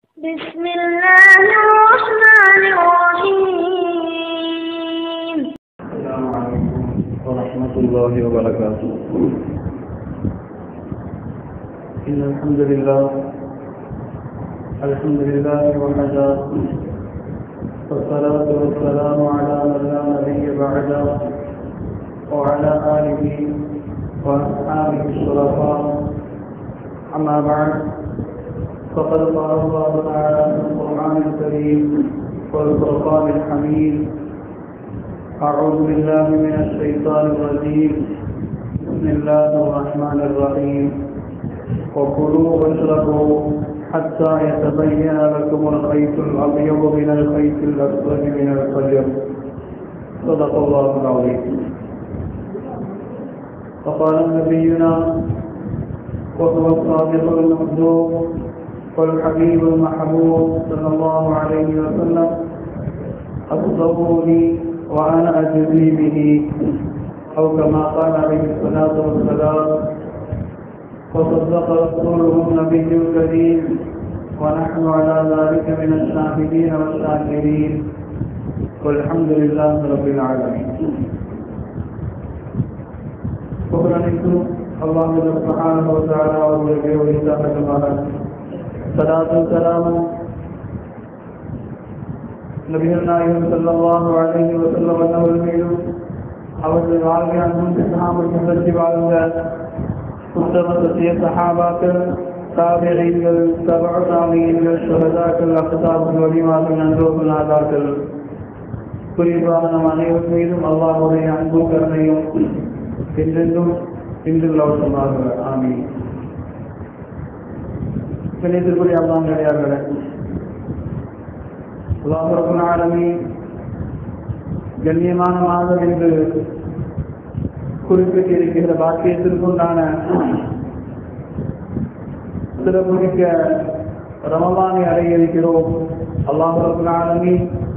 بسم الله الرحمن الرحيم السلام عليكم ورحمة الله وبركاته إن الحمد لله الحمد لله وحده والصلاة والسلام على من لا نبي بعده وعلى آله وأصحابه الشرفاء أما بعد فقد قال الله تعالى في القرآن الكريم والفرقان الحميد أعوذ بالله من الشيطان الرجيم بسم الله الرحمن الرحيم وكلوا واشربوا حتى يتبين لكم الخيط الأبيض من الخيط الأسود من الفجر صدق الله العظيم وقال نبينا وهو الصادق المصدوق والحبيب المحبوب صلى الله عليه وسلم أصدقوا لي وأنا أجزي به أو كما قال عليه الصلاة والسلام وصدق رسوله النبي الكريم ونحن على ذلك من الشاهدين والشاكرين والحمد لله رب العالمين புகழனைக்கும் அல்லாஹ் சுப்ஹானஹு வ தஆலா அவர்களுடைய உரித்தாகமாக சலாத்தும் சலாமும் நபிகள் நாயகம் ஸல்லல்லாஹு அலைஹி வஸல்லம் அவர்கள் மீதும் அவர்கள் வாழ்க்கை அன்பும் சஹாபத் நிகழ்ச்சி வாழ்ந்த உத்தம சத்திய சஹாபாக்கள் தாபியங்கள் தபா தாமியங்கள் சுகதாக்கள் அக்தாபுல் வலிமாக்கள் நன்றோர்கள் நாதாக்கள் குறிப்பாக நம் அனைவர் மீதும் அல்லாஹுடைய அன்பும் கருணையும் என்றென்றும் இன்று லோகமாக ஆமி பிணைத்திற்குரிய அல்லாம் கிடையாது அல்லாஹ் ஆலமி கண்ணியமான மாதம் என்று குறிப்பிட்டிருக்கிற பாக்கியத்திற்குண்டான சிறப்புமிக்க ரமலானை அடைய இருக்கிறோம் அல்லாஹ் ஆலமி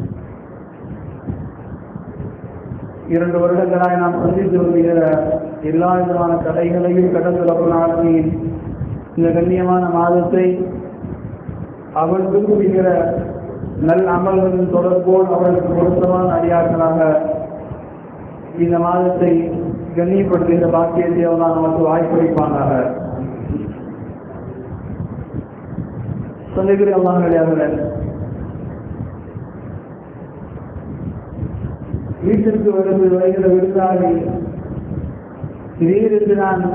இரண்டு வருடங்களாய் நாம் சந்தித்து வருகிற எல்லா விதமான தடைகளையும் கடந்து ரபுல் இந்த கண்ணியமான மாதத்தை அவள் விரும்புகிற நல் அமல்களின் தொடர்போடு அவர்களுக்கு பொருத்தமான அடியார்களாக இந்த மாதத்தை கண்ணியப்படுத்துகிற பாக்கியத்தை அவனால் நமக்கு வாய்ப்பளிப்பானாக சொல்லுகிறேன் அல்லாஹ் கிடையாது வீட்டிற்கு வருவது வருகிற விருந்தாளி திடீரென்று நான்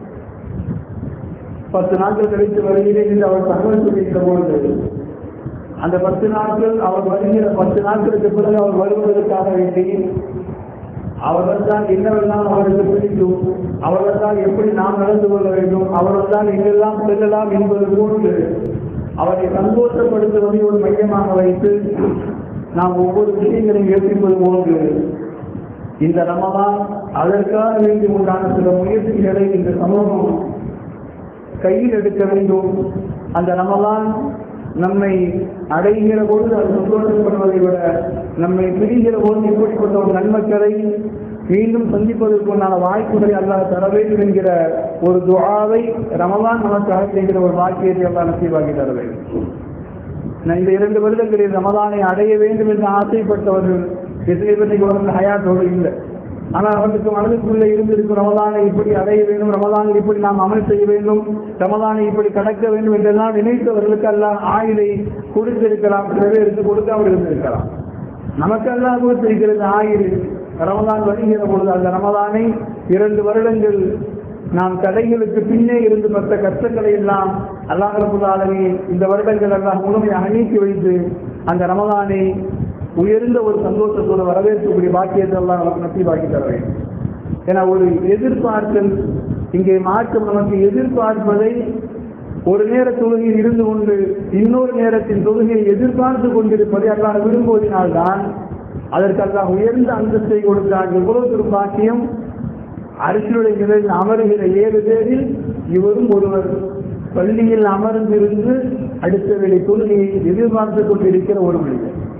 பத்து நாட்கள் கழித்து வருகிறேன் என்று அவர் தகவல் சொல்லியிருந்த பொழுது அந்த பத்து நாட்கள் அவர் வருகிற பத்து நாட்களுக்கு பிறகு அவர் வருவதற்காக வேண்டி அவர்கள் தான் என்னவெல்லாம் அவருக்கு பிடிக்கும் அவர்கள் தான் எப்படி நாம் நடந்து கொள்ள வேண்டும் அவர்கள் தான் எங்கெல்லாம் செல்லலாம் என்பது போன்று அவரை சந்தோஷப்படுத்துவதை ஒரு மையமாக வைத்து நாம் ஒவ்வொரு விஷயங்களையும் யோசிப்பது போன்று இந்த ரமதான் அதற்காக வேண்டி உண்டான சில முயற்சிகளை இந்த சமூகம் கையில் எடுக்க வேண்டும் அந்த ரமதான் நம்மை அடைகிற பொழுது அது சந்தோஷப்படுவதை விட நம்மை பிரிகிற பொழுது இப்படிப்பட்ட ஒரு நன்மக்களை மீண்டும் சந்திப்பதற்குண்டான வாய்ப்புகளை அல்லாஹ் தர வேண்டும் என்கிற ஒரு துவாவை ரமதான் நமக்காக செய்கிற ஒரு வாக்கியத்தை அல்லாஹ் நசீவாக்கி தர வேண்டும் நான் இந்த இரண்டு வருடங்களில் ரமதானை அடைய வேண்டும் என்று ஆசைப்பட்டவர்கள் எதிர்ப்பு உலகம் ஹயாத்தோடு இல்லை ஆனால் அவர்களுக்கு மனதுக்குள்ளே இருந்திருக்கும் ரமதானை இப்படி அடைய வேண்டும் ரமதானில் இப்படி நாம் அமல் செய்ய வேண்டும் ரமதானை இப்படி கடக்க வேண்டும் என்றெல்லாம் நினைத்தவர்களுக்கு எல்லாம் ஆயுளை கொடுத்திருக்கலாம் சில பேருக்கு கொடுக்காமல் இருந்திருக்கலாம் நமக்கெல்லாம் கொடுத்திருக்கிறது ஆயுள் ரமதான் வருகிற பொழுது அந்த ரமதானை இரண்டு வருடங்கள் நாம் தடைகளுக்கு பின்னே இருந்து பெற்ற கஷ்டங்களை எல்லாம் அல்லாஹரபுல்லாலமே இந்த வருடங்கள் எல்லாம் முழுமையாக நீக்கி வைத்து அந்த ரமதானை உயர்ந்த ஒரு சந்தோஷத்தோடு வரவேற்கக்கூடிய பாக்கியத்தை எல்லாம் நமக்கு நப்பி பாக்கி தர வேண்டும் ஏன்னா ஒரு எதிர்பார்த்தல் இங்கே மாற்றம் நமக்கு எதிர்பார்ப்பதை ஒரு நேர தொழுகையில் இருந்து கொண்டு இன்னொரு நேரத்தின் தொழுகையை எதிர்பார்த்து கொண்டிருப்பதை அல்லாஹ் விரும்புவதனால்தான் அதற்கு அல்லாஹ் உயர்ந்த அந்தஸ்தை கொடுத்தார் எவ்வளவு ஒரு பாக்கியம் அரசியலுடைய நிலையில் அமருகிற ஏழு பேரில் இவரும் ஒருவர் பள்ளியில் அமர்ந்திருந்து அடுத்த வேலை தொழுகையை எதிர்பார்த்து கொண்டிருக்கிற ஒரு மனிதர்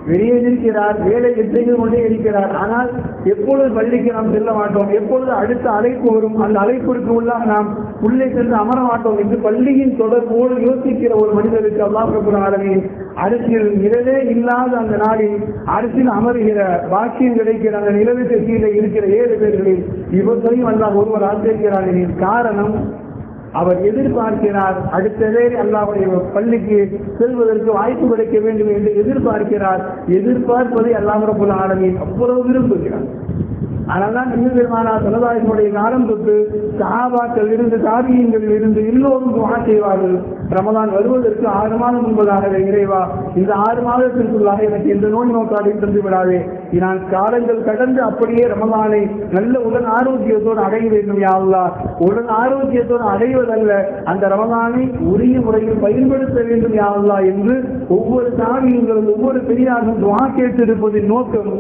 வெளியே இருக்கிறார் வேலை செய்து கொண்டே இருக்கிறார் ஆனால் எப்பொழுது பள்ளிக்கு நாம் செல்ல மாட்டோம் எப்பொழுது அடுத்த அழைப்பு வரும் அந்த அழைப்பிற்கு உள்ளாக நாம் உள்ளே சென்று அமர மாட்டோம் என்று பள்ளியின் தொடர்போடு யோசிக்கிற ஒரு மனிதருக்கு அல்லாஹ் ரபுல் ஆலமீன் அரசியல் நிழலே இல்லாத அந்த நாளில் அரசியல் அமருகிற பாக்கியம் கிடைக்கிற அந்த நிலவுக்கு கீழே இருக்கிற ஏழு பேர்களில் இவர்களையும் அல்லாஹ் ஒருவர் ஆசிரிக்கிறார் எனில் காரணம் அவர் எதிர்பார்க்கிறார் அடுத்ததே அல்லாஹ்வுடைய பள்ளிக்கு செல்வதற்கு வாய்ப்பு கிடைக்க வேண்டும் என்று எதிர்பார்க்கிறார் எதிர்பார்ப்பதை அல்லாஹ் ரபுல் ஆலமீன் அவ்வளவு விரும்புகிறார் அதனால்தான் நபி பெருமானா சமுதாயத்தினுடைய காலம் தொட்டு சஹாபாக்கள் இருந்து தாபியங்களில் இருந்து எல்லோரும் துவா செய்வார்கள் ரமதான் வருவதற்கு ஆறு மாதம் முன்பதாக இறைவா இந்த ஆறு மாதத்திற்குள்ளாக எனக்கு எந்த நோய் நோக்காடி தந்து விடாதே நான் காலங்கள் கடந்து அப்படியே ரமதானை நல்ல உடல் ஆரோக்கியத்தோடு அடைய வேண்டும் யா அல்லாஹ் உடல் ஆரோக்கியத்தோடு அடைவதல்ல அந்த ரமதானை உரிய முறையில் பயன்படுத்த வேண்டும் யா அல்லாஹ் என்று ஒவ்வொரு தாவியங்களும் ஒவ்வொரு பெரியாரும் துவா கேட்டிருப்பதின் நோக்கம்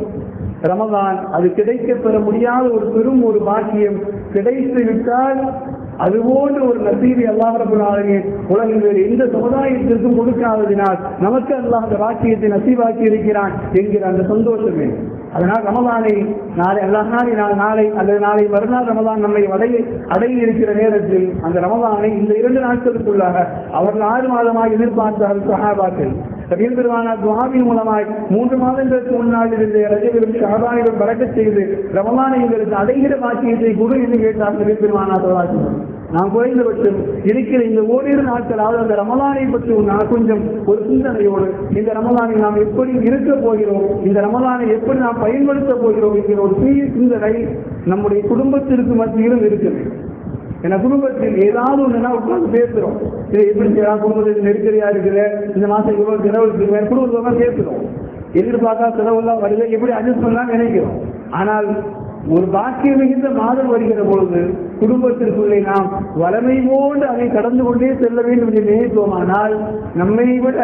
ரமதான் அது கிடைக்க பெற முடியாத ஒரு பெரும் ஒரு பாக்கியம் கிடைத்து விட்டால் அதுபோன்ற ஒரு நசீபி அல்லாஹ் ரபுல் ஆலமீன் உலகில் வேறு எந்த சமுதாயத்திற்கும் கொடுக்காததினால் நமக்கு அல்லாஹ் அந்த பாக்கியத்தை நசீபாக்கி இருக்கிறான் என்கிற அந்த சந்தோஷமே அதனால் ரமதானை நாளை அல்லாஹ் நாளை நாளை நாளை அல்லது நாளை மறுநாள் ரமதான் நம்மை அடைய அடைய இருக்கிற நேரத்தில் அந்த ரமதானை இந்த இரண்டு நாட்களுக்குள்ளாக அவர்கள் ஆறு மாதமாக எதிர்பார்த்தார்கள் சஹாபாக்கள் ரபீல் பெருமானா துவாவின் மூலமாய் மூன்று மாதங்களுக்கு முன்னால் இருந்த ரஜவிலும் ஷாபானிலும் பறக்கச் செய்து ரமலானை எங்களுக்கு அடைகிற பாக்கியத்தை குரு என்று கேட்டார் நபீல் பெருமானா சொல்லாச்சு நாம் குறைந்தபட்சம் இருக்கிற இந்த ஓரிரு நாட்களாவது அந்த ரமலானை பற்றி நான் கொஞ்சம் ஒரு சிந்தனையோடு இந்த ரமலானை நாம் எப்படி இருக்க போகிறோம் இந்த ரமலானை எப்படி நாம் பயன்படுத்த போகிறோம் என்கிற ஒரு தீய சிந்தனை நம்முடைய குடும்பத்திற்கு மத்தியிலும் இருக்குது ஏன்னா குடும்பத்தில் ஏதாவது ஒண்ணுனா உட்கார்ந்து பேசுறோம் இது எப்படி செய்யலாம் குடும்பத்தில் நெருக்கடியா இருக்குது இந்த மாசம் இவ்வளவு செலவு இருக்கு குடும்பத்தோட பேசுறோம் எதிர்பார்த்தா செலவுலாம் வருது எப்படி அட்ஜஸ்ட் பண்ணலாம் நினைக்கிறோம் ஆனால் ஒரு பாக்கிய மிகுந்த மாதம் வருகிற பொழுது குடும்பத்திற்குள்ளே நாம் வளமை போன்று அதை கடந்து கொண்டே செல்ல வேண்டும் என்று நினைத்தோமானால் நம்மை விட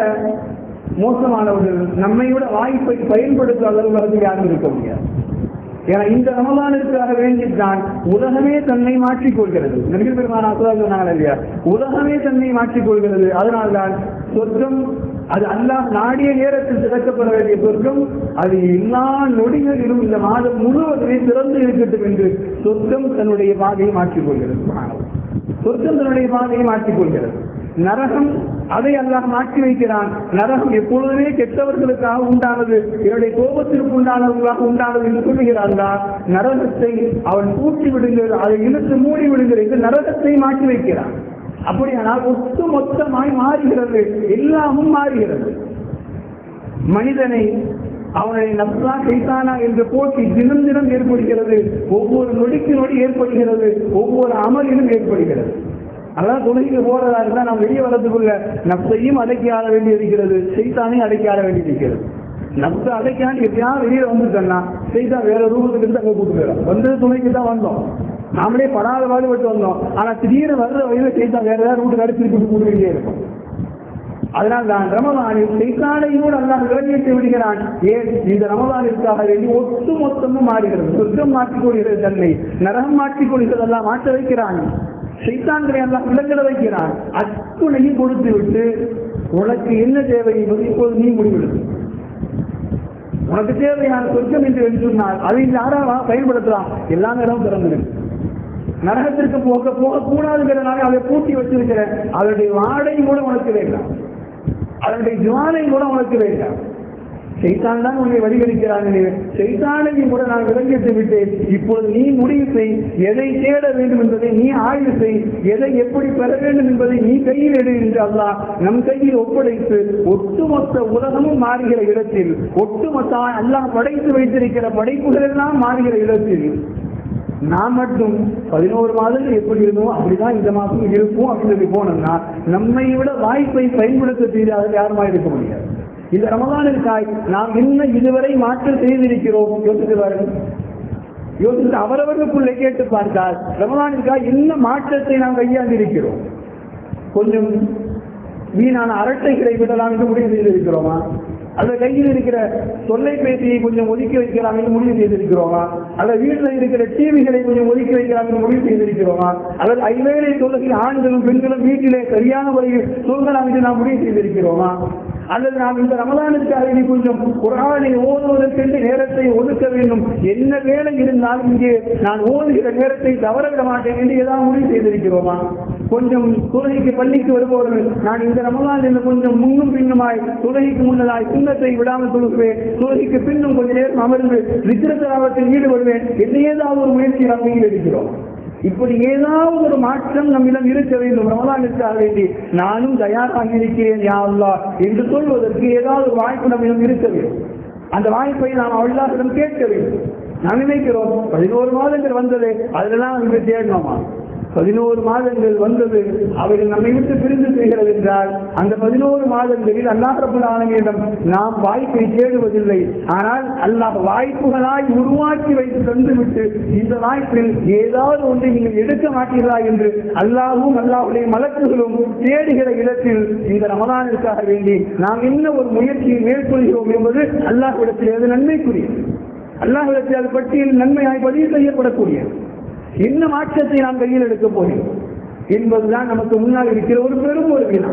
மோசமானவர்கள் நம்மை விட வாய்ப்பை பயன்படுத்தாத அளவு யாரும் இருக்க முடியாது ஏன்னா இந்த ரமலானுக்காக வேண்டித்தான் உலகமே தன்னை மாற்றிக் கொள்கிறது நபிகள் பெருமான சொன்னாங்க இல்லையா உலகமே தன்னை மாற்றிக் கொள்கிறது அதனால்தான் சொர்க்கம் அது அல்லாஹ் நாடிய நேரத்தில் திறக்கப்பட வேண்டிய சொர்க்கம் அது எல்லா நொடிகளிலும் இந்த மாதம் முழுவதுமே திறந்து இருக்கட்டும் என்று சொர்க்கம் தன்னுடைய பாதையை மாற்றிக் கொள்கிறது சொர்க்கம் தன்னுடைய பாதையை மாற்றிக் கொள்கிறது நரகம் அதை அல்லாஹ் மாற்றி வைக்கிறான் நரகம் எப்பொழுதுமே கெட்டவர்களுக்காக உண்டானது என்னுடைய கோபத்திற்கு உண்டானவர்களாக உண்டானது என்று சொல்லுகிறார்களா நரகத்தை அவன் பூட்டி விடுங்கள் அதை இழுத்து மூடி விடுங்கள் என்று நரகத்தை மாற்றி வைக்கிறான் அப்படியானால் ஒட்டு மொத்தமாய் மாறுகிறது எல்லாமும் மாறுகிறது மனிதனை அவனை நப்சா கைத்தானா என்ற போட்டி தினம் தினம் ஏற்படுகிறது ஒவ்வொரு நொடிக்கு நொடி ஏற்படுகிறது ஒவ்வொரு அமலிலும் ஏற்படுகிறது அதான் தொழுகைக்கு போறதா இருந்தா நாம் வெளியே வரதுக்குள்ள நப்சையும் அடக்கி ஆட வேண்டி இருக்கிறது செய்தானையும் அடக்கி ஆட வேண்டி இருக்கிறது நப்ச அடைக்காண்டு எப்படியாவது வெளியில வந்துட்டோம்னா செய்தா வேற ரூபத்துக்கு இருந்து அங்க கூட்டு போயிடும் வந்தது துணைக்கு தான் வந்தோம் நாமளே படாத பாடுபட்டு வந்தோம் ஆனா திடீர்னு வர்ற வழியில செய்தா வேற ஏதாவது ரூட்டு அடிச்சு கூட்டு கூட்டு வேண்டியே இருக்கும் அதனால் தான் ரமதானில் சைத்தானையோடு அல்லாஹ் விளங்கிட்டு விடுகிறான் ஏன் இந்த ரமதானிற்காக வேண்டி ஒட்டு மொத்தமும் மாறுகிறது சொர்க்கம் மாற்றிக்கொள்கிறது தன்னை நரகம் மாற்றிக்கொள்கிறது எல்லாம் மாற்ற வைக்கிறான் சைத்தான்களை எல்லாம் விளங்கிட வைக்கிறான் அத்துணையும் கொடுத்து விட்டு உனக்கு என்ன தேவை என்பது இப்போது நீ முடிவெடுத்து உனக்கு தேவையான சொர்க்கம் என்று என்று சொன்னால் அதை யாராவா பயன்படுத்தலாம் எல்லா நேரமும் திறந்திருக்கு நரகத்திற்கு போக போக கூடாதுங்கிறனால அதை பூட்டி வச்சிருக்கிறேன் அதனுடைய வாடை கூட உனக்கு வேண்டாம் அதனுடைய ஜுவாலை கூட உனக்கு வேண்டாம் செய்தான் தான் உன்னை வழிகரிக்கிறான் செய்தானையும் கூட நான் விளங்கிட்டு விட்டேன் இப்போது நீ முடிவு செய் எதை தேட வேண்டும் என்பதை நீ ஆய்வு செய் எதை எப்படி பெற வேண்டும் என்பதை நீ கையில் எடு என்று அல்லாஹ் நம் கையில் ஒப்படைத்து ஒட்டுமொத்த உலகமும் மாறுகிற இடத்தில் ஒட்டுமொத்த அல்லாஹ் படைத்து வைத்திருக்கிற படைப்புகள் எல்லாம் மாறுகிற இடத்தில் நான் மட்டும் பதினோரு மாதங்கள் எப்படி இருந்தோம் அப்படிதான் இந்த மாதம் இருக்கும் அப்படின்னு சொல்லி போனோம்னா நம்மை விட வாய்ப்பை பயன்படுத்த தெரியாத யாருமா இருக்க முடியாது இந்த ரமதானிற்காய் நாம் என்ன இதுவரை மாற்றம் செய்திருக்கிறோம் யோசித்து பாருங்கள் யோசித்து அவரவர்களுக்குள்ளே கேட்டு பார்த்தால் ரமதானிற்காய் என்ன மாற்றத்தை நாம் கையாண்டிருக்கிறோம் கொஞ்சம் வீணான அரட்டைகளை விடலாம் என்று முடிவு செய்திருக்கிறோமா அல்ல கையில் இருக்கிற தொல்லைபேசியை கொஞ்சம் ஒதுக்கி வைக்கலாம் என்று முடிவு செய்திருக்கிறோமா அல்லது வீட்டில் இருக்கிற டிவிகளை கொஞ்சம் ஒதுக்கி வைக்கலாம் என்று முடிவு செய்திருக்கிறோமா அல்லது ஐவேளை தொழுகையில் ஆண்களும் பெண்களும் வீட்டிலே சரியான முறையில் தூங்கலாம் என்று நாம் முடிவு செய்திருக்கிறோமா அல்லது நாம் இந்த ரமலானுக்காக இனி கொஞ்சம் குரானை ஓதுவதற்கென்று நேரத்தை ஒதுக்க வேண்டும் என்ன வேலை இருந்தாலும் இங்கே நான் ஓதுகிற நேரத்தை தவறவிட மாட்டேன் என்று ஏதாவது முடிவு செய்திருக்கிறோமா கொஞ்சம் துறைக்கு பள்ளிக்கு வருபவர்கள் நான் இந்த ரமலான் கொஞ்சம் முன்னும் பின்னுமாய் துறைக்கு முன்னதாய் சுண்ணத்தை விடாமல் தொழுகுவேன் துறைக்கு பின்னும் கொஞ்ச நேரம் அமர்ந்து விக்கிரத்தராவத்தில் ஈடுபடுவேன் என்று ஏதாவது ஒரு முயற்சி நாம் கையில் இருக்கிறோம் இப்படி ஏதாவது ஒரு மாற்றம் நம்மிடம் இருக்க வேண்டும் ரமலானுக்காக வேண்டி நானும் தயாராக இருக்கிறேன் யா அல்லாஹ் என்று சொல்வதற்கு ஏதாவது ஒரு வாய்ப்பு நம்மிடம் இருக்க வேண்டும் அந்த வாய்ப்பை நாம் அல்லாஹிடம் கேட்க வேண்டும் நாம் நினைக்கிறோம் பதினோரு மாதங்கள் வந்தது அதெல்லாம் நம்ம தேடணுமா பதினோரு மாதங்கள் வந்தது அவைகள் நம்மை விட்டு பிரிந்து செய்கிறது என்றால் அந்த பதினோரு மாதங்களில் அல்லாஹ் ரபுல் ஆலமியிடம் நாம் வாய்ப்பை தேடுவதில்லை ஆனால் அல்லாஹ் வாய்ப்புகளாய் உருவாக்கி வைத்து தந்துவிட்டு இந்த வாய்ப்பில் ஏதாவது ஒன்றை நீங்கள் எடுக்க மாட்டீர்களா என்று அல்லாஹும் அல்லாஹுடைய மலக்குகளும் தேடுகிற இடத்தில் இந்த ரமலானிற்காக வேண்டி நாம் என்ன ஒரு முயற்சியை மேற்கொள்கிறோம் என்பது அல்லாஹ்விடத்தில் அது நன்மைக்குரியது அல்லாஹ்விடத்தில் அது பட்டியல் நன்மையாய் பதிவு செய்யப்படக்கூடியது என்ன மாற்றத்தை நாம் கையில் எடுக்க போகிறோம் என்பதுதான் நமக்கு முன்னால் இருக்கிற ஒரு பெரும் ஒரு வினா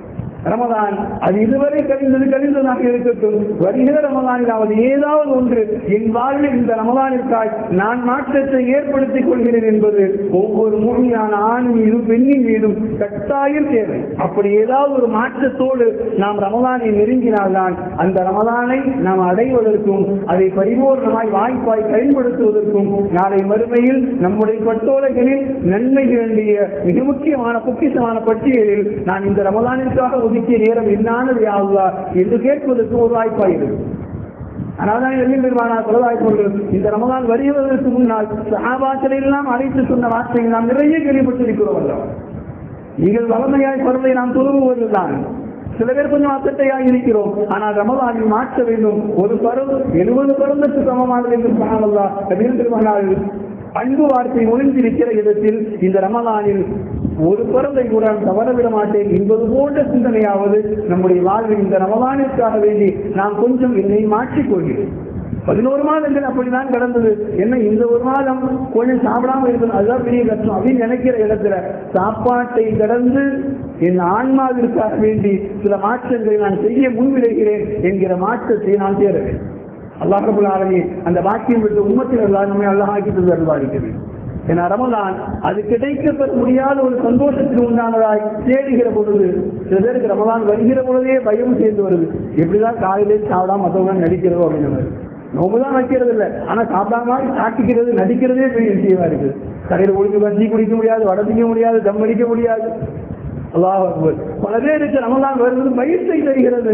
ரமதான் அது இதுவரை கழிந்தது கழிந்ததாக இருக்கட்டும் வருகிற ரமதானிலாவது ஏதாவது ஒன்று என் வாழ்வில் இந்த ரமதானிற்காய் நான் மாற்றத்தை ஏற்படுத்திக் கொள்கிறேன் என்பது ஒவ்வொரு மூமியான ஆண் மீதும் பெண்ணின் மீதும் கட்டாயம் தேவை அப்படி ஏதாவது ஒரு மாற்றத்தோடு நாம் ரமதானை நெருங்கினால்தான் அந்த ரமதானை நாம் அடைவதற்கும் அதை பரிபூர்ணமாய் வாய்ப்பாய் பயன்படுத்துவதற்கும் நாளை மறுமையில் நம்முடைய பட்டோலைகளில் நன்மை வேண்டிய மிக முக்கியமான பொக்கிஷமான பட்டியலில் நான் இந்த ரமதானிற்காக ஒதுக்கிய நேரம் என்னானது யாவுதா என்று கேட்பதற்கு ஒரு வாய்ப்பாகிறது அதனால்தான் எல்லில் பெருமானார் தொலைவாய்ப்புகள் இந்த ரமதான் வருவதற்கு முன்னால் சஹாபாக்களை எல்லாம் அழைத்து சொன்ன வார்த்தையை நாம் நிறைய கேள்விப்பட்டிருக்கிறோம் அல்லவா நீங்கள் வளமையாய் பருவதை நாம் துருவுவதுதான் சில பேர் கொஞ்சம் அசட்டையாக இருக்கிறோம் ஆனால் ரமதானில் மாற்ற வேண்டும் ஒரு பருவ எழுபது பருவத்துக்கு சமமானது என்று சொன்னாலல்லா கபீர் திருமணால் அன்பு வார்த்தை ஒளிந்திருக்கிற இடத்தில் இந்த ரமலானில் ஒரு பருந்தை கூட நான் தவறவிட மாட்டேன் என்பது போன்ற சிந்தனையாவது நம்முடைய வாழ்வில் இந்த ரமலானிற்காக வேண்டி நாம் கொஞ்சம் என்னை மாற்றிக் கொள்கிறேன் பதினோரு மாதங்கள் அப்படிதான் கடந்தது என்ன இந்த ஒரு மாதம் கொஞ்சம் சாப்பிடாம இருக்கணும் அதுதான் பெரிய கஷ்டம் அப்படின்னு நினைக்கிற இடத்துல சாப்பாட்டை கடந்து என் ஆன்மாவிற்காக வேண்டி சில மாற்றங்களை நான் செய்ய முன்விடுகிறேன் என்கிற மாற்றத்தை நான் தேட வேண்டும் அல்லாஹ் ரபுல் ஆலமீன் அந்த பாக்கியம் விட்டு உம்மத்தில் எல்லாம் நம்மை அல்லாஹ் ஆக்கி தந்து அருள்வாடிக்கிறது ஏன்னா ரமலான் அது கிடைக்கப்பெற முடியாத ஒரு சந்தோஷத்துக்கு உண்டானதாய் தேடுகிற பொழுது சில பேருக்கு ரமலான் வருகிற பொழுதே பயம் சேர்ந்து வருது எப்படிதான் காலையிலே சாப்பிடாம மற்றவங்க நடிக்கிறதோ அப்படின்னு மாதிரி நோம்பு தான் வைக்கிறது இல்லை ஆனா சாப்பிடாம சாட்டிக்கிறது நடிக்கிறதே பெரிய விஷயமா இருக்குது கடையில் ஒழுங்கு வஞ்சி குடிக்க முடியாது வடதிக்க முடியாது தம் அடிக்க முடியாது அல்லாஹ் அக்பர். பல பேருக்கு ரமலான் வருவது மகிழ்ச்சியை தருகிறது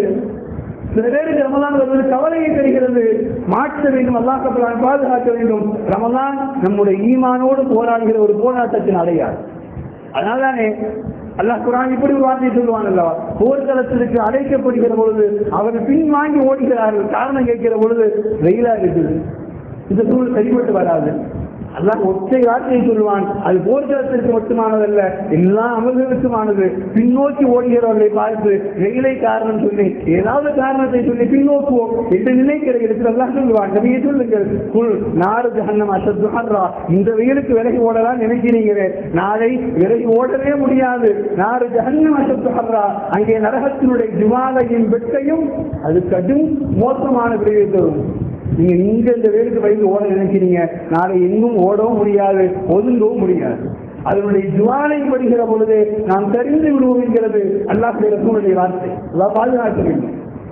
சில பேருக்கு ரமலான் வருவது கவலையை தருகிறது மாற்ற வேண்டும் அல்லாஹ் கப்பலான் பாதுகாக்க வேண்டும் ரமலான் நம்முடைய ஈமானோடு போராடுகிற ஒரு போராட்டத்தின் அடையாள் அதனால்தானே அல்லாஹ் குரான் இப்படி ஒரு வார்த்தை சொல்லுவான் அல்லவா போர்க்களத்திற்கு அழைக்கப்படுகிற பொழுது அவர்கள் பின் வாங்கி ஓடுகிறார்கள் காரணம் கேட்கிற பொழுது வெயிலா இருக்குது இந்த சூழல் சரிபட்டு வராது அல்லாஹ் ஒற்றை வார்த்தையை சொல்லுவான் அது போர்க்களத்திற்கு மட்டுமானதல்ல எல்லா அமல்களுக்குமானது பின்னோக்கி ஓடுகிறவர்களை பார்த்து வெயிலை காரணம் சொல்லி ஏதாவது காரணத்தை சொல்லி பின்னோக்குவோம் என்று நினைக்கிற இடத்தில் எல்லாம் சொல்லுவான் நபியை சொல்லுங்கள் குல் நாடு ஜஹன்னம் அசத்துஹர்ரா இந்த வெயிலுக்கு விலகி ஓடலாம் நினைக்கிறீங்களே நாளை விலகி ஓடவே முடியாது நாடு ஜஹன்னம் அசத்துஹர்ரா அங்கே நரகத்தினுடைய ஜுவாலையின் வெட்டையும் அது கடும் மோசமான விளைவை தரும் நீங்க இங்க இந்த வேலுக்கு பயந்து ஓட நினைக்கிறீங்க நாளை எங்கும் ஓடவும் முடியாது ஒதுங்கவும் முடியாது அதனுடைய ஜுவாலை படுகிற பொழுது நாம் தெரிந்து விடுவோம் என்கிறது அல்லாஹுடைய ரசூலுடைய வார்த்தை அல்லாஹ் பாதுகாக்க வேண்டும்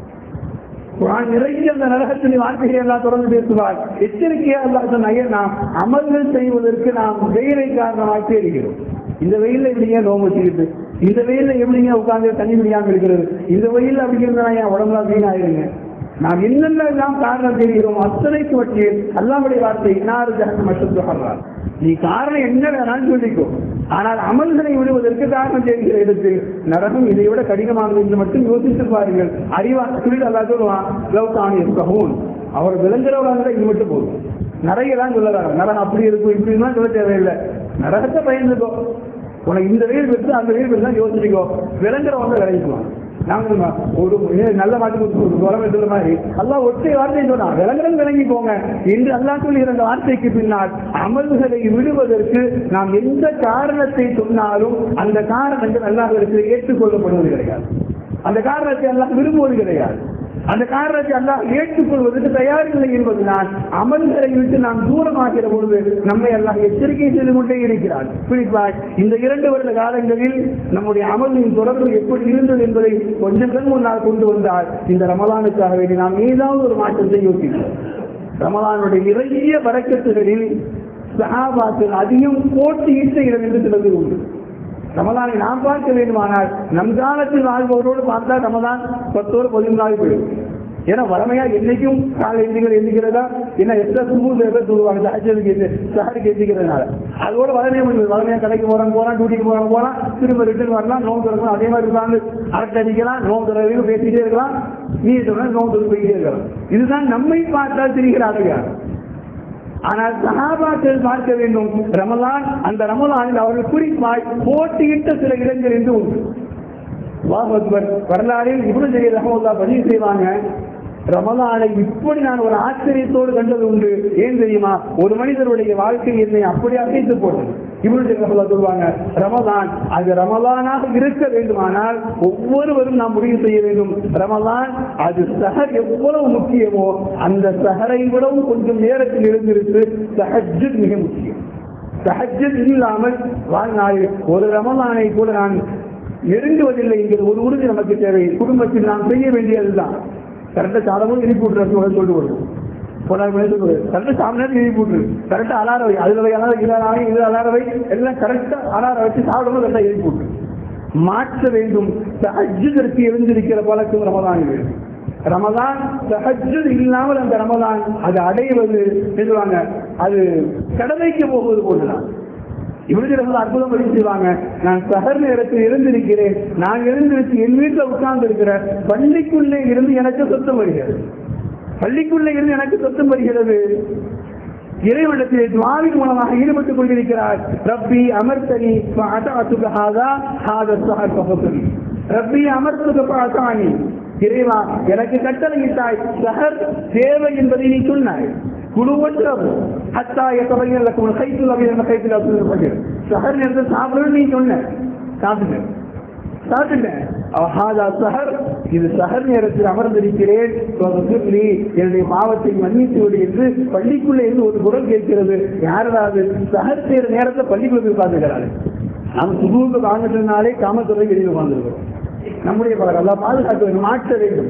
குரான் நிறைய அந்த நரகத்தின் வார்த்தைகளை எல்லாம் தொடர்ந்து பேசுவார் எச்சரிக்கையா அல்லாஹ் சொன்ன ஐயா நாம் அமல்கள் செய்வதற்கு நாம் வெயிலை காரணமாக தேடுகிறோம் இந்த வெயில்ல எப்படிங்க நோம்பு வச்சுக்கிட்டு இந்த வெயில்ல எப்படிங்க உட்கார்ந்து தண்ணி குடிக்காம இருக்கிறது இந்த வெயில்ல அப்படி இருந்தா என் உடம்புலாம் வீணாயிருங்க நாம் என்னென்ன எல்லாம் காரணம் தெரிகிறோம் அத்தனைக்கு வட்டியில் அல்லாவுடைய வார்த்தை இன்னாறு ஜகன் மட்டும் சொல்றார் நீ காரணம் என்ன வேணாலும் சொல்லிக்கோ ஆனால் அமல்களை விடுவதற்கு காரணம் தெரிகிற இடத்தில் நரகம் இதை விட கடினமானது என்று மட்டும் யோசித்து பாருங்கள் அறிவா சொல்லி அல்லா சொல்லுவான் லவ்கானி இருக்கவும் அவர் விளங்குறவராக இது மட்டும் போதும் நரகெல்லாம் சொல்லறாங்க நரகம் அப்படி இருக்கும் இப்படிலாம் சொல்ல தேவையில்லை நரகத்தை பயந்துக்கோ உனக்கு இந்த வெயில் பெற்று அந்த வெயில் பெற்று தான் யோசிச்சுக்கோ விளங்குறவங்க விளைவிக்குவான் நாங்க ஒரு நல்ல மாட்டுக்கு ஒரு உரம் சொல்ற மாதிரி அல்லாஹ் ஒற்றை வார்த்தை சொன்னா விளங்குறது விளங்கி போங்க என்று அல்லாஹ் சொல்லுகிற அந்த வார்த்தைக்கு பின்னால் அமல்களை விடுவதற்கு நாம் எந்த காரணத்தை சொன்னாலும் அந்த காரணங்கள் அல்லாஹிற்கு ஏற்றுக்கொள்ளப்படுவது கிடையாது அந்த காரணத்தை அல்லாஹ் விரும்புவது கிடையாது அந்த காரணத்தை அல்லாஹ் ஏற்றுக்கொள்வதற்கு தயாரில்லை என்பதுதான் அமல்களை விட்டு நாம் தூரமாகிற பொழுது நம்மை அல்லாஹ் எச்சரிக்கை செய்து கொண்டே இருக்கிறார் குறிப்பாக இந்த இரண்டு வருட காலங்களில் நம்முடைய அமலின் தொடர்பு எப்படி இருந்தது என்பதை கொஞ்சம் கண் முன்னால் கொண்டு வந்தால் இந்த ரமலானுக்காக வேண்டி நாம் ஏதாவது ஒரு மாற்றத்தை யோசிக்கிறோம் ரமலானுடைய நிறைய வரக்கத்துகளில் சஹாபாக்கள் அதிகம் போட்டியிட்ட இடம் என்று சிலது உண்டு ரமலானை நாம் பார்க்க வேண்டுமானால் நம் காலத்தில் வாழ்பவரோடு பார்த்தா ரமலான் பத்தோடு பதிமூணாவது போயிடும் ஏன்னா வளமையா என்னைக்கும் காலை எந்திகள் எந்திக்கிறதா என்ன எத்தனை சுமூக பேர் சொல்லுவாங்க சாட்சியத்துக்கு சாருக்கு எந்திக்கிறதுனால அதோட வளமையா முடியும் வளமையா கடைக்கு போறாங்க போறான் டியூட்டிக்கு போறாங்க போறான் திரும்ப ரிட்டர்ன் வரலாம் நோம்பு திறக்கலாம் அதே மாதிரி உட்கார்ந்து அரட்டை அடிக்கலாம் நோம்பு திறவையும் பேசிட்டே இருக்கலாம் நீ சொன்ன நோம்பு திறந்து போயிட்டே இருக்கலாம் இதுதான் நம்மை பார்த்தால் தெரிகிற அழகார் ஆனால் சகாபாக்கள் பார்க்க வேண்டும் ரமலான் அந்த ரமலானில் அவர்கள் குறிப்பாய் போட்டியிட்ட சில இடங்கள் என்று உண்டு அல்லாஹ் அக்பர் வரலாறில் இவ்வளவு ஜெய ரஹமுல்லா பதிவு செய்வாங்க ரமலானை இப்படி நான் ஒரு ஆச்சரியத்தோடு கண்டது உண்டு ஏன் தெரியுமா ஒரு மனிதருடைய வாழ்க்கை என்னை அப்படி அசைத்து போட்டது இவ்வளவு ரஹமுல்லா சொல்லுவாங்க ரமலான் அது ரமலானாக இருக்க வேண்டுமானால் ஒவ்வொருவரும் நாம் முடிவு செய்ய வேண்டும் ரமலான் அது சஹர் எவ்வளவு முக்கியமோ அந்த சஹரை விடவும் கொஞ்சம் நேரத்தில் எழுந்திருக்கு சஹஜ் மிக முக்கியம் சஹஜ் இல்லாமல் வாழ்நாளில் ஒரு ரமலானை கூட நான் நெருங்குவதில்லை என்கிற ஒரு உறுதி நமக்கு தேவை குடும்பத்தில் நாம் செய்ய வேண்டியதுதான் கரெக்டாக சாதமும் எழுப்பி விட்டுறது சொல்லிட்டு வரும் போனார் சொல்லுவது கரெக்டாக சாப்பிட்டு எழுப்பி விட்டுரு கரெக்டாக அலாரம் வை அதுல வை அலாரம் இது அலாரம் இது அலாரம் வை எல்லாம் கரெக்டாக அலாரம் வச்சு சாப்பிடும்போது கரெக்டாக எழுப்பி விட்டுரு மாற்ற வேண்டும் அஜுதற்கு எழுந்திருக்கிற பழக்கம் ரமதான் வேண்டும் ரமதான் தஹஜ்ஜுத் இல்லாமல் அந்த ரமதான் அது அடைவது சொல்லுவாங்க அது கடமைக்கு போவது போதுதான் இவருக்கு ரொம்ப அற்புதம் பதிவு செய்வாங்க நான் சகர் நேரத்தில் இருந்திருக்கிறேன் நான் எழுந்திருச்சு என் வீட்டில் உட்கார்ந்து இருக்கிற பள்ளிக்குள்ளே இருந்து எனக்கு சொத்தம் வருகிறது பள்ளிக்குள்ளே இருந்து எனக்கு சொத்தம் வருகிறது இறைவனத்திலே துவாவின் மூலமாக ஈடுபட்டுக் கொண்டிருக்கிறார் ரப்பி அமர்த்தனி அதாத்துக ஹாதா ஹாத சஹர் பகத்தனி ரப்பி அமர்த்துக பாத்தானி இறைவா எனக்கு கட்டளையிட்டாய் சஹர் தேவை என்பதை நீ சொன்னாய் குழுவற்றது ஹத்தா எத்தவையில் லக்கும் கைத்தில் அவையில் கைத்தில் அப்படின்னு சஹர் நேரத்தில் சாப்பிடணும் நீ சொன்ன சாப்பிட்டுட்டேன் சாப்பிட்டுட்டேன் ஹாதா சஹர் இது சஹர் நேரத்தில் அமர்ந்திருக்கிறேன் சொல்லி என்னுடைய பாவத்தை மன்னித்து விடு என்று பள்ளிக்குள்ளே இருந்து ஒரு குரல் கேட்கிறது யாராவது சஹர் செய்யற நேரத்தில் பள்ளிக்குள்ள போய் பார்த்துக்கிறாரு நாம் சுகூர்ந்து வாங்கிட்டதுனாலே காமத்துறை வெளியில் உட்கார்ந்துருக்கிறோம் நம்முடைய பலர் எல்லாம் பாதுகாக்க வேண்டும் மாற்ற வேண்டும்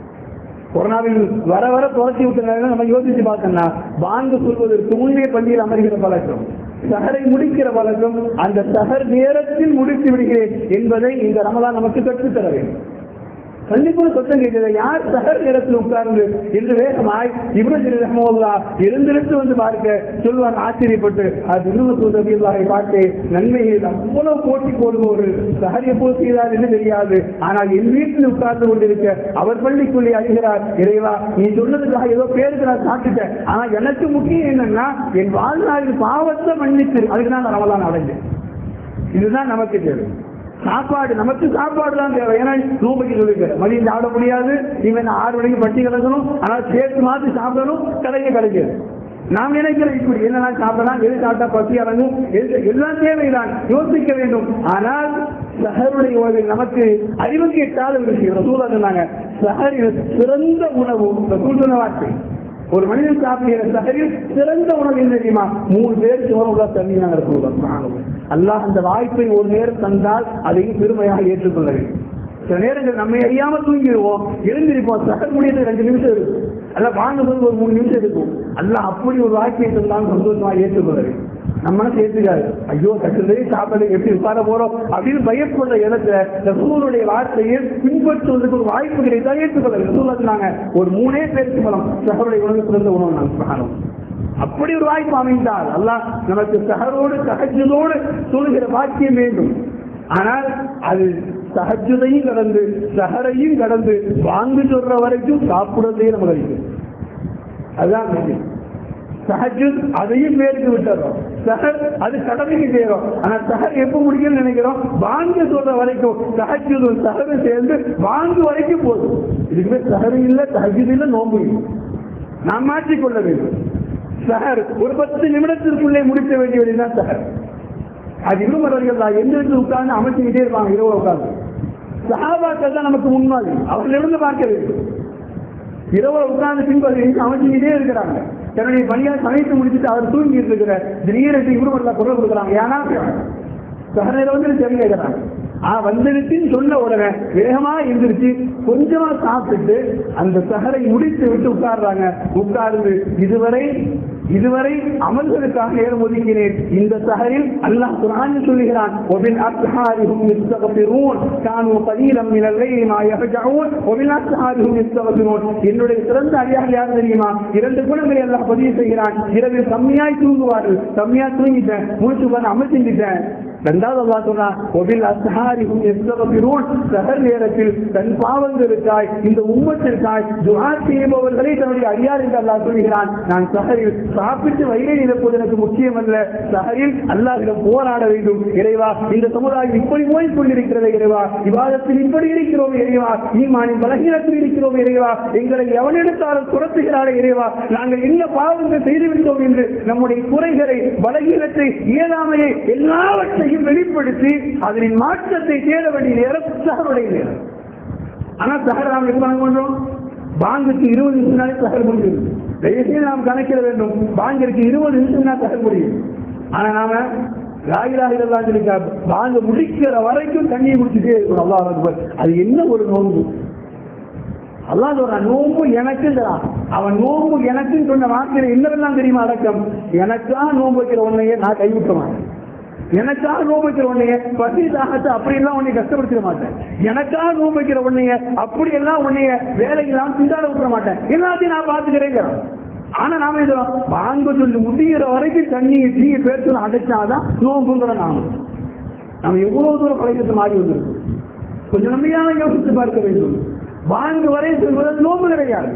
கொரோனாவில் வர வர துரத்தி விட்டனால நம்ம யோசிச்சு பார்த்தோம்னா பாங்கு சொல்வதற்கு முன்னே பள்ளியில் அமர்கிற பழக்கம் சஹரை முடிக்கிற பழக்கம் அந்த சஹர் நேரத்தில் முடித்து விடுகிறேன் என்பதை இந்த ரமலான் நமக்கு கற்றுத்தர வேண்டும் கண்டிப்பாக சத்தம் கேட்கிறது யார் சகர் நேரத்தில் உட்கார்ந்து என்று வேகமாய் இப்ரஹிம் ரஹமுல்லா எழுந்திருந்து வந்து பார்க்க சொல்வார் ஆச்சரியப்பட்டு அது இருபத்தி ரபியுல்லாவை பார்த்து நன்மையில் அவ்வளவு போட்டி போடும் ஒரு சஹர் எப்போது செய்தார் என்று தெரியாது ஆனால் என் வீட்டில் உட்கார்ந்து கொண்டிருக்க அவர் பள்ளிக்குள்ளே அழுகிறார் இறைவா நீ சொன்னதுக்காக ஏதோ பேருக்கு நான் சாப்பிட்டுட்டேன் ஆனா எனக்கு முக்கியம் என்னன்னா என் வாழ்நாளில் பாவத்தை மன்னித்து அதுக்கு நான் ரமலான் அடைஞ்சேன் இதுதான் நமக்கு தேவை சாப்பாடு நமக்கு சாப்பாடு தான் தேவை ஏன்னா நோம்பைக்கு சொல்லிருக்க மதியம் சாப்பிட முடியாது இவன் ஆறு மணிக்கு பட்டி கிடக்கணும் ஆனால் சேர்த்து மாற்றி சாப்பிடணும் கிடைக்க கிடைக்காது நாம் நினைக்கிற இப்படி என்ன சாப்பிடலாம் எது சாப்பிட்டா பசி அடங்கும் எது எல்லாம் தேவைதான் யோசிக்க வேண்டும் ஆனால் சஹருடைய உணவில் நமக்கு அறிவுக்கு எட்டாத ஒரு விஷயம் ரசூலா சொன்னாங்க சஹரில் சிறந்த உணவு ரசூல் சொன்ன வார்த்தை ஒரு மனிதன் சாப்பிடுகிற சகரில் சிறந்த உணவு என்ன தெரியுமா மூணு பேர் சோறுள்ள தண்ணி நாங்கள் சொல்லுவோம் அல்லாஹ் அந்த வாய்ப்பை ஒரு நேரம் தந்தால் அதையும் பெருமையாக ஏற்றுக்கொள்ள வேண்டும் சில நேரங்கள் நம்மை அறியாம தூங்கிடுவோம் எழுந்திருப்போம் சகர் முடியது ரெண்டு நிமிஷம் இருக்கும் அல்ல வாங்க போது ஒரு மூணு நிமிஷம் இருக்கும் அல்லாஹ் அப்படி ஒரு வாக்கியம் தந்தாலும் சந்தோஷமா ஏற்றுக்கொள்ள வேண்டும் நம்ம மனசு ஏற்றுக்காது ஐயோ கட்டுறதே சாப்பிட எப்படி உட்கார போறோம் அப்படின்னு பயப்படுற இடத்துல ரசூலுடைய வார்த்தையை பின்பற்றுவதற்கு ஒரு வாய்ப்பு கிடைத்தால் ஏற்றுக்கொள்ள ரசூல் சொன்னாங்க ஒரு மூணே பேருக்கு மூலம் சகருடைய உணவு சிறந்த உணவு நாங்கள் காணும் அப்படி ஒரு வாய்ப்பு அமைந்தால் அல்லாஹ் நமக்கு சகரோடு சகஜதோடு சொல்கிற பாக்கியம் வேண்டும் ஆனால் அது சகஜதையும் கடந்து சகரையும் கடந்து வாங்கி சொல்ற வரைக்கும் சாப்பிடுறதே நமக்கு அளிக்கும் அதுதான் முக்கியம் தஹஜ்ஜுத் அதையும் பேருக்கு விட்டுறோம் சஹர் அது கடமைக்கு செய்யறோம் ஆனா சஹர் எப்ப முடிக்கணும்னு நினைக்கிறோம் வாங்க சொல்ற வரைக்கும் தஹஜ்ஜுதும் சஹரும் சேர்ந்து வாங்கு வரைக்கும் போதும் இதுக்கு பேர் சஹரு இல்ல தஹஜ்ஜுத் இல்ல நோம்பு இல்லை நாம் மாற்றிக்கொள்ள வேண்டும் சஹர் ஒரு பத்து நிமிடத்திற்குள்ளே முடிக்க வேண்டிய வேண்டியதுதான் சஹர் அது இன்னும் அவர்கள் தான் எந்திரிச்சு உட்கார்ந்து அமைச்சுக்கிட்டே இருப்பாங்க இரவு உட்கார்ந்து சஹாபாக்கள் தான் நமக்கு முன்மாதிரி அவர்களிருந்து பார்க்க வேண்டும் இரவு உட்கார்ந்து பின்பற்றி அமைச்சுக்கிட்டே இருக்கிறாங்க தன்னுடைய பணியை சமைத்து முடிச்சுட்டு அவர் தூங்கிட்டு இருக்கிற திடீரென்று இவருமல்ல குரல் கொடுக்குறாங்க ஏன்னா சகனையில வந்து தெரிஞ்சு கேட்கிறாங்க ஆ வந்துருச்சுன்னு சொன்ன உடனே வேகமா எந்திரிச்சு கொஞ்சமா சாப்பிட்டுட்டு அந்த சஹரை முடித்து விட்டு உட்கார்றாங்க உட்கார்ந்து இதுவரை இதுவரை அமல்களுக்காக நேரம் ஒதுக்கினேன் இந்த சஹரில் அல்லாஹ் குர்ஆன் சொல்லுகிறான் وبال اسحار هم يستغفرون كانوا قليلا من الليل ما يهجعون وبالاسحار هم يستغفرون என்னுடைய சிறந்த அடியார்கள் யார் தெரியுமா இரண்டு குணங்களை அல்லாஹ் பதிவு செய்கிறான் இரவில் கம்மியாய் தூங்குவார்கள் கம்மியா தூங்கிட்டேன் மூச்சு உட்கார்ந்து அமர்த்திட்டேன் இரண்டாவது அல்லாஹ் சொல்றான் ஒபில் அஸ்ஹாரிஹும் யஸ்தகபிரூன் சஹர் நேரத்தில் தன் பாவங்களுக்காய் இந்த உம்மத்திற்காய் துஆ செய்பவர்களை தன்னுடைய அடியார் என்று அல்லாஹ் சொல்கிறான் நான் சஹரில் சாப்பிட்டு வயிறை நிரப்புவது எனக்கு முக்கியம் அல்ல சஹரில் அல்லாஹ்விடம் போராட வேண்டும் இறைவா இந்த சமுதாயம் இப்படி போய் கொண்டிருக்கிறது இறைவா விவாதத்தில் இப்படி இருக்கிறோம் இறைவா ஈமானின் பலகீனத்தில் இருக்கிறோம் இறைவா எங்களை எவனெடுத்தாலும் துரத்துகிறாரே இறைவா நாங்கள் என்ன பாவங்கள் செய்துவிட்டோம் என்று நம்முடைய குறைகளை பலகீனத்தை இயலாமையை எல்லாவற்றையும் வெளிப்படுத்தி அதனின் மாற்றத்தை தேட வேண்டிய நேரம் சகருடைய நேரம் ஆனா சகர் நாம் எப்படி பண்றோம் பாங்குக்கு இருபது நிமிஷம் நாளே சகர் முடியும் தயவுசெய்து நாம் கணக்கிட வேண்டும் பாங்கிற்கு இருபது நிமிஷம் தான் சகர் முடியும் ஆனா நாம ராகிராகிலாம் சொல்லிக்கா பாங்க முடிக்கிற வரைக்கும் தண்ணியை குடிச்சுட்டே இருக்கணும் அல்லாஹ் அக்பர் அது என்ன ஒரு நோன்பு அல்லாஹ் சொல்றான் நோம்பு எனக்கு அவன் நோம்பு எனக்குன்னு சொன்ன வார்த்தையில என்னவெல்லாம் தெரியுமா அடக்கம் எனக்கா நோம்பு வைக்கிற உன்னையே நான் கைவிட்ட மாட்டேன் எனக்காக நோம்பு வைக்கிற உன்னைய பசி தாகத்தை அப்படி எல்லாம் உன்னை கஷ்டப்படுத்திட மாட்டேன் எனக்காக நோம்பு வைக்கிற உன்னைய அப்படி எல்லாம் உன்னைய வேலைக்கெல்லாம் திண்டாட விட்டுற மாட்டேன் எல்லாத்தையும் நான் பாத்துக்கிறேங்கிறோம் ஆனா நாம இது வாங்க சொல்லி முடிகிற வரைக்கும் தண்ணி டீ பேச்சு அடைச்சாதான் நோம்புங்கிற நாம நம்ம எவ்வளவு தூரம் பழக்கத்தை மாறி வந்திருக்கோம் கொஞ்சம் நம்பிக்கையான யோசித்து பார்க்க வேண்டும் வாங்கு வரை சொல்வது நோம்பு கிடையாது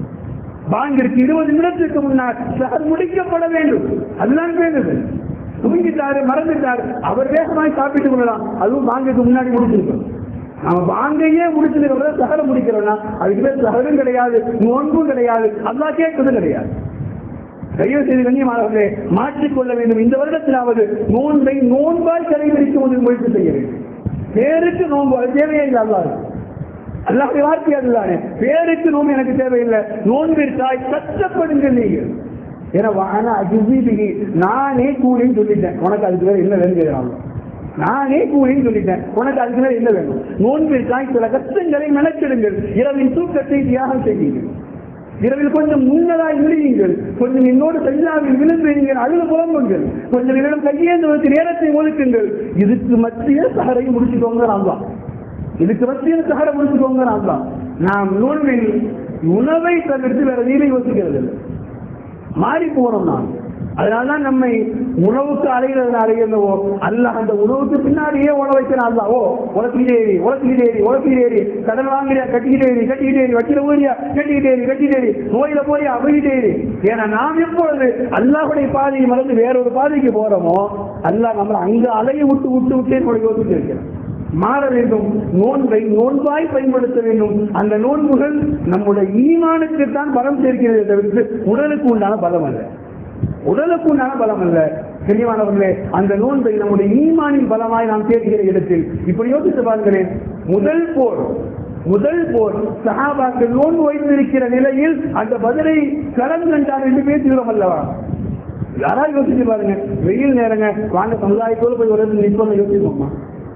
வாங்கிற்கு இருபது நிமிடத்திற்கு முன்னால் சார் முடிக்கப்பட வேண்டும் அதுதான் வேண்டுது தூங்கிட்டாரு மறந்துட்டாரு அவர் வேகமாய் சாப்பிட்டுக் கொள்ளலாம் அதுவும் வாங்குக்கு முன்னாடி முடிச்சிருக்கோம் நம்ம வாங்கையே முடிச்சதுக்கு சகல முடிக்கிறோம்னா அதுக்கு பேர் சகலும் கிடையாது நோன்பும் கிடையாது அல்லா கேட்பதும் கிடையாது தயவு செய்து கண்ணியமானவர்களே மாற்றிக்கொள்ள வேண்டும் இந்த வருடத்திலாவது நோன்பை நோன்பாய் கடைபிடிக்கும் போது முயற்சி செய்ய வேண்டும் பேருக்கு நோன்பு அது தேவையே இல்லை அல்லாது அல்லாஹ்வுடைய வார்த்தை அதுதானே பேருக்கு நோம்பு எனக்கு தேவையில்லை நோன்பிற்காய் கஷ்டப்படுங்கள் நீங்கள் ஏன்னா ஆனா அஜிபிகி நானே கூலின்னு சொல்லிட்டேன் உனக்கு அதுக்கு வேற என்ன வேணும் கேட்கிறாங்க நானே கூலின்னு சொல்லிட்டேன் உனக்கு அதுக்கு வேற என்ன வேணும் நோன்பிற்காய் சில கஷ்டங்களை மெனக்கெடுங்கள் இரவின் தூக்கத்தை தியாகம் செய்யுங்கள் இரவில் கொஞ்சம் முன்னதாய் விழுவீங்கள் கொஞ்சம் என்னோடு சைதாவில் விழுந்து நீங்கள் அழுது புலம்புங்கள் கொஞ்சம் என்னிடம் கையேந்து வைத்து நேரத்தை ஒதுக்குங்கள் இதுக்கு மத்திய சகரை முடிச்சுக்கோங்க நான் தான் இதுக்கு மத்தியில் சகரை முடிச்சுக்கோங்க நான் தான் நாம் நோன்பில் உணவை தவிர்த்து வேற எதையுமே யோசிக்கிறது இல்லை மாறி போறோம் நான் அதனாலதான் நம்மை உணவுக்கு அலைகிறதுனால என்னவோ அல்ல அந்த உணவுக்கு பின்னாடியே உணவு வைக்கிறான் அல்ல ஓ உலக்கிட்டே ஏறி உலக்கிட்டே ஏறி உலக்கிட்டே ஏறி கடன் வாங்குறியா கட்டிக்கிட்டே ஏறி கட்டிக்கிட்டே ஏறி வட்டியில போறியா கட்டிக்கிட்டே ஏறி கட்டிக்கிட்டே ஏறி நோயில போய் அமைகிட்டே ஏறி ஏன்னா நாம் எப்பொழுது அல்லாஹுடைய பாதையை மறந்து வேற ஒரு பாதைக்கு போறோமோ அல்லாஹ் நம்மளை அங்க அலையை விட்டு விட்டு விட்டு நம்மளை யோசிச்சு இருக்கிறான் மாற வேண்டும் நோன்பை நோன்பாய் பயன்படுத்த வேண்டும் அந்த நோன்புகள் நம்முடைய ஈமானுக்கு தான் பலம் சேர்க்கிறது தவிர்த்து உடலுக்கு உண்டான பலம் அல்ல உடலுக்கு உண்டான பலம் அல்ல தெளிவானவர்களே அந்த நோன்பை நம்முடைய ஈமானின் பலமாய் நாம் சேர்க்கிற இடத்தில் இப்படி யோசித்து பாருங்களேன் முதல் போர் முதல் போர் சஹாபாக்கள் நோன்பு வைத்திருக்கிற நிலையில் அந்த பதிலை களம் கண்டார் என்று பேசுகிறோம் அல்லவா யாராவது யோசிச்சு பாருங்க வெயில் நேரங்க வாங்க சமுதாயத்தோடு போய் ஒரு இடத்துல நிற்போம் யோசிப்போமா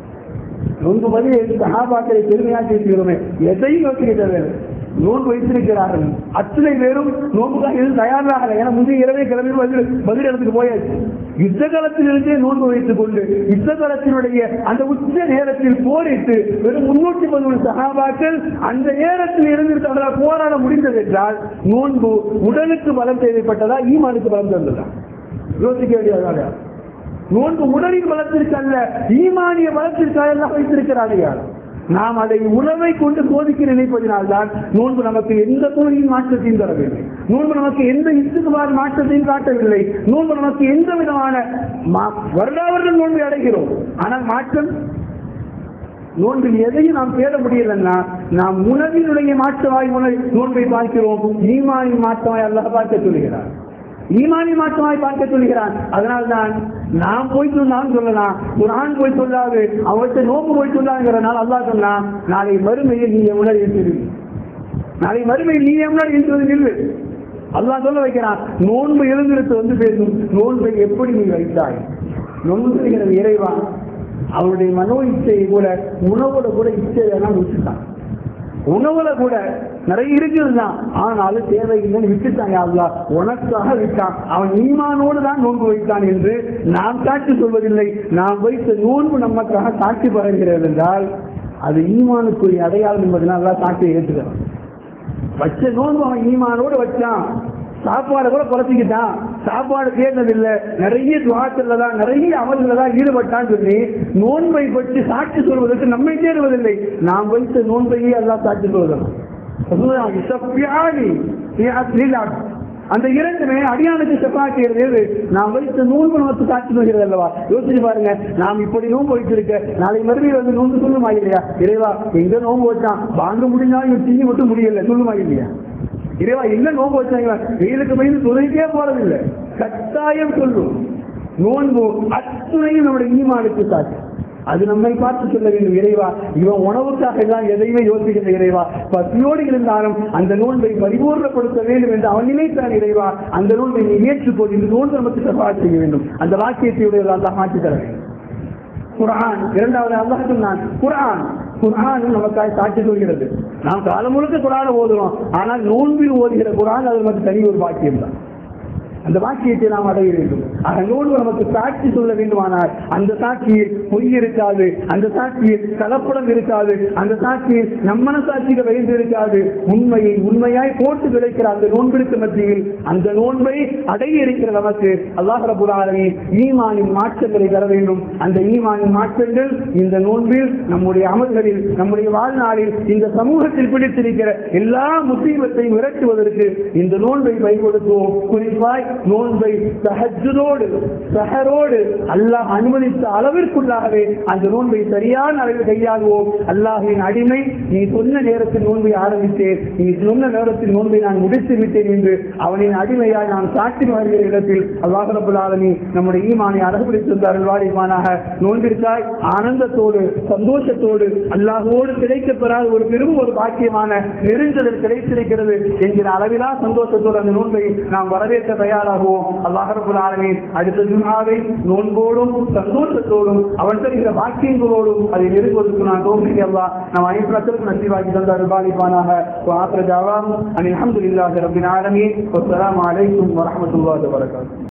நோன்பு பதில் சகாபாக்களை பெருமையாக பேசுகிறோமே எதையும் யோசிக்க தேவையில்லை நோன்பு வைத்திருக்கிறார்கள் அத்தனை பேரும் நோன்புக்காக எதுவும் தயாராகல ஏன்னா முந்தைய இரவே கிளம்பி பதில் பதில் இடத்துக்கு போயாச்சு யுத்த காலத்திலிருந்தே நோன்பு வைத்துக் கொண்டு யுத்த காலத்தினுடைய அந்த உச்ச நேரத்தில் போரிட்டு வெறும் முன்னூற்றி பதினொன்று சகாபாக்கள் அந்த நேரத்தில் இருந்து அவர்களால் போராட முடிந்தது என்றால் நோன்பு உடலுக்கு பலம் தேவைப்பட்டதா ஈமானுக்கு பலம் தந்ததா யோசிக்க வேண்டியதாக நோன்பு உடலின் பலத்திற்கு அல்ல ஈமானிய பலத்திற்காக எல்லாம் வைத்திருக்கிறார்கள் நாம் அதை உணவை கொண்டு சோதிக்க நினைப்பதினால்தான் நோன்பு நமக்கு எந்த தொழிலின் மாற்றத்தையும் தரவில்லை நோன்பு நமக்கு எந்த இசுக்குமார் மாற்றத்தையும் காட்டவில்லை நோன்பு நமக்கு எந்த விதமான மா- வருடாவருடம் நோன்பை அடைகிறோம் ஆனால் மாற்றம் நோன்பில் எதையும் நாம் தேட முடியலன்னா நாம் உணவினுடைய மாற்றமாய் உணவு நோன்பை பார்க்கிறோம் ஈமானின் மாற்றமாய் அல்லாஹ் பார்க்க சொல்கிறார் ஈமானி மாற்றமாய் பார்க்க சொல்கிறான் அதனால் தான் நாம் போய் சொன்னாலும் சொல்லலாம் ஒரு ஆண் போய் சொல்லாது அவர்கிட்ட நோம்பு போய் சொல்லாங்கிறனால அல்லாஹ் சொன்னான் நாளை மறுமையில் நீ உணர் இருக்கிறது நாளை மறுமையில் நீ முன்னாடி இருக்கிறது நில்லு அல்லாஹ் சொல்ல வைக்கிறான் நோன்பு எழுந்திருத்து வந்து பேசும் நோன்பை எப்படி நீ வைத்தாய் நோன்பு செய்கிறது இறைவா அவருடைய மனோ இச்சையை கூட உணவோட கூட இச்சையெல்லாம் விட்டுட்டான் உணவுல கூட நிறைய இருக்குது தான் ஆனாலும் தேவையில்லைன்னு விட்டுட்டான் அல்லா உனக்காக விட்டான் அவன் ஈமானோடு தான் நோன்பு வைத்தான் என்று நாம் சாட்சி சொல்வதில்லை நாம் வைத்த நோன்பு நமக்காக சாட்சி பரவுகிறது என்றால் அது ஈமானுக்குரிய அடையாளம் என்பதனால் தான் சாட்சியை ஏற்றுக்கிறான் வச்ச நோன்பு அவன் ஈமானோடு வச்சான் சாப்பாடு கூட குறைச்சிக்கிட்டான் சாப்பாடு தேர்ந்ததில்லை நிறைய துவாக்கள்ல தான் நிறைய அமல்களை தான் ஈடுபட்டான்னு சொல்லி நோன்பை பற்றி சாட்சி சொல்வதற்கு நம்மை தேடுவதில்லை நாம் வைத்த நோன்பையே எல்லாம் சாட்சி சொல்வதற்கு இசப்பியானி அந்த இரண்டுமே அடியானுக்கு செப்பாக்கிறது நாம் வைத்த நோன்பு நமக்கு காட்சி சொல்கிறது அல்லவா யோசிச்சு பாருங்க நாம் இப்படி நோன்பு வைத்திருக்க நாளை மறுபடியும் வந்து நோன்பு சொல்லுமா இல்லையா இறைவா எங்க நோன்பு வச்சான் வாங்க முடிஞ்சாலும் தீ மட்டும் முடியல சொல்லுமா இல்லையா இறைவா என்ன நோன்பு வச்சாங்க வெயிலுக்கு பயந்து துறைக்கே போறதில்லை கட்டாயம் சொல்லும் நோன்பு அத்துணையும் நம்முடைய ஈமானுக்கு சாட்சி அது நம்மை பார்த்து சொல்ல வேண்டும் இறைவா இவன் உணவுக்காக எல்லாம் எதையுமே யோசிக்கிற இறைவா பசியோடு இருந்தாலும் அந்த நோன்பை பரிபூர்ணப்படுத்த வேண்டும் என்று அவன் நினைத்தான் இறைவா அந்த நோன்பை நீ ஏற்றுக்கொள் இந்த நோன்பு நமக்கு சவால் செய்ய வேண்டும் அந்த வாக்கியத்தை உடைய அல்லாஹ் மாற்றி தர வேண்டும் குர்ஆன் இரண்டாவது அல்லாஹ் சொன்னான் குர்ஆன் குர்ஆன் நமக்காக சாட்சி சொல்கிறது நாம் காலம் முழுக்க குரானை ஓதுறோம் ஆனால் நோன்பில் ஓதுகிற குர்ஆன் அது நமக்கு தனி ஒரு பாக்கியம் தான் அந்த வாக்கியத்தை நாம் அடைய வேண்டும் ஆக நோன்பு நமக்கு சாட்சி சொல்ல வேண்டுமானால் அந்த சாட்சியில் பொய் இருக்காது அந்த சாட்சியில் கலப்படம் இருக்காது அந்த சாட்சியில் நம்மன சாட்சிகள் வைந்து இருக்காது உண்மையை உண்மையாய் போட்டு விளைக்கிற அந்த நோன்பிற்கு மத்தியில் அந்த நோன்பை அடைய இருக்கிற நமக்கு அல்லாஹ் ரபுல் ஆலமீன் ஈமானின் மாற்றங்களை தர வேண்டும் அந்த ஈமானின் மாற்றங்கள் இந்த நோன்பில் நம்முடைய அமல்களில் நம்முடைய வாழ்நாளில் இந்த சமூகத்தில் பிடித்திருக்கிற எல்லா முசீபத்தையும் விரட்டுவதற்கு இந்த நோன்பை பயன்படுத்துவோம் குறிப்பாய் நோன்பை சஹஜோடு சஹரோடு அல்லாஹ் அனுமதித்த அளவிற்குள்ளாகவே அந்த நோன்பை சரியான அளவில் கையாளுவோம் அல்லாஹின் அடிமை நீ சொன்ன நேரத்தில் நோன்பை ஆரம்பித்தேன் நீ சொன்ன நேரத்தில் நோன்பை நான் முடித்து விட்டேன் என்று அவனின் அடிமையாய் நான் சாட்சி வருகிற இடத்தில் அல்லாஹ் ரபுல் ஆலமீன் நம்முடைய ஈமானை அழகுபடுத்தி அருள்வாடிவானாக நோன்பிற்காய் ஆனந்தத்தோடு சந்தோஷத்தோடு அல்லாஹோடு கிடைக்கப் பெறாத ஒரு பெரும் ஒரு பாக்கியமான நெருங்குதல் கிடைத்திருக்கிறது என்கிற அளவிலா சந்தோஷத்தோடு அந்த நோன்பை நாம் வரவேற்க தயாராகுவோம் அல்லாஹ் ரபுல் ஆலமீன் அடுத்த ஜும்ஆவை நோன்போடும் சந்தோஷத்தோடும் அவன் தருகிற பாக்கியங்களோடும் அதை நெருங்குவதற்கு நான் தோன்றி அல்லாஹ் நம் அனைத்து நசிவாக்கி தந்த அருள்வாடிவானாக وآخر دعواهم أن الحمد لله رب العالمين والسلام عليكم ورحمة الله وبركاته